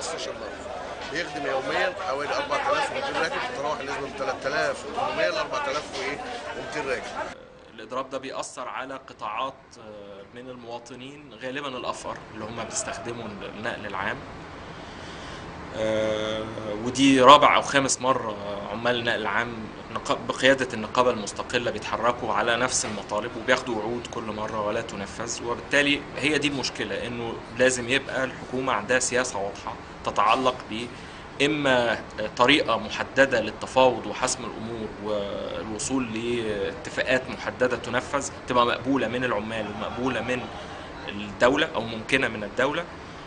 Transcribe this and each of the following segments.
15 موقف بيخدم يوميا حوالي 4200 راكب تتراوح النسبه من 3800 ل 4200 راكب الاضراب ده بيأثر على قطاعات آه، من المواطنين غالبا الافقر اللي هم بيستخدموا النقل العام آه، ودي رابع او خامس مره عمال النقل العام نقا- بقياده النقابه المستقله بيتحركوا على نفس المطالب وبياخدوا وعود كل مره ولا تنفذ وبالتالي هي دي المشكله انه لازم يبقى الحكومه عندها سياسه واضحه تتعلق ب اما طريقه محدده للتفاوض وحسم الامور والوصول لاتفاقات محدده تنفذ تبقى مقبوله من العمال ومقبوله من الدوله او ممكنه من الدوله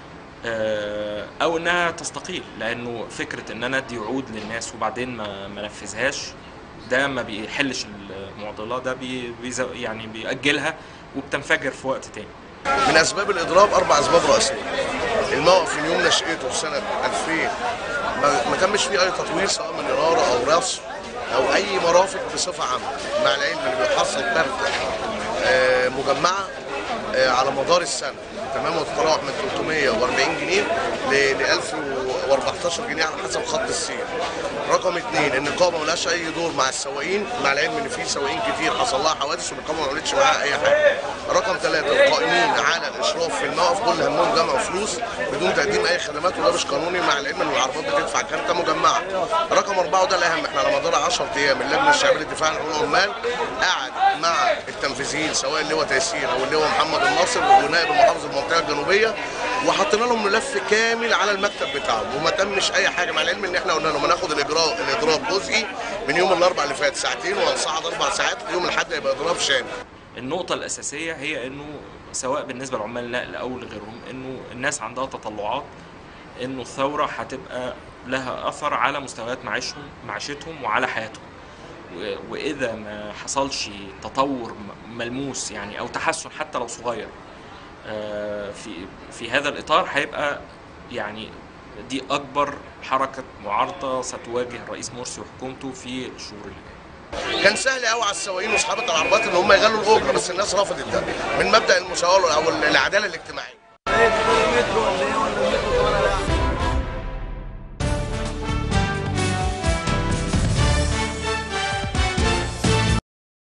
آه، او انها تستقيل لانه فكره ان انا ادي وعود للناس وبعدين ما ما انفذهاش ده ما بيحلش المعضله ده بي بيزو- يعني بيأجلها وبتنفجر في وقت تاني من اسباب الاضراب اربع اسباب رئيسيه الموقف من يوم نشاته في سنه 2000 ما, ما تمش فيه اي تطوير سواء من اناره او رصف او اي مرافق بصفه عامه مع العلم اللي بيحصل كارته آه، مجمعه آه، على مدار السنه تمام وتتراوح من 340 جنيه ل 1014 جنيه على حسب خط السير. رقم اثنين النقابه ملهاش اي دور مع السواقين مع العلم ان في سواقين كتير حصل لها حوادث والنقابه ما عملتش معاها اي حاجه. رقم ثلاثه القائمين على الاشراف في الموقف كل همهم جمع فلوس بدون تقديم اي خدمات وده مش قانوني مع العلم ان العربات بتدفع كارته مجمعه. رقم اربعه وده الاهم احنا على مدار 10 ايام اللجنه الشعبيه للدفاع عن حقوق العمال قعد مع التنفيذيين سواء اللواء تيسير او اللواء محمد الناصر ونائب المحافظ المنطقه الجنوبيه وحطينا لهم ملف كامل على المكتب بتاعهم وما تمش اي حاجه مع العلم ان احنا قلنا لهم هناخد الاجراء الاضراب جزئي من يوم الاربع اللي فات ساعتين وهنصعد اربع ساعات يوم الاحد هيبقى اضراب شامل النقطة الأساسية هي إنه سواء بالنسبة لعمال النقل أو لغيرهم إنه الناس عندها تطلعات إنه الثورة هتبقى لها أثر على مستويات معيشهم معيشتهم وعلى حياتهم و- وإذا ما حصلش تطور م- ملموس يعني أو تحسن حتى لو صغير آه، في في هذا الإطار هيبقى يعني دي أكبر حركة معارضة ستواجه الرئيس مرسي وحكومته في الشهور اللي جاية كان سهل قوي على السواقين واصحاب العربات ان هم يغلوا الاجره بس الناس رفضت ده من مبدا المساواه او العداله الاجتماعيه ايه المترو ولا ايه ولا المترو كمان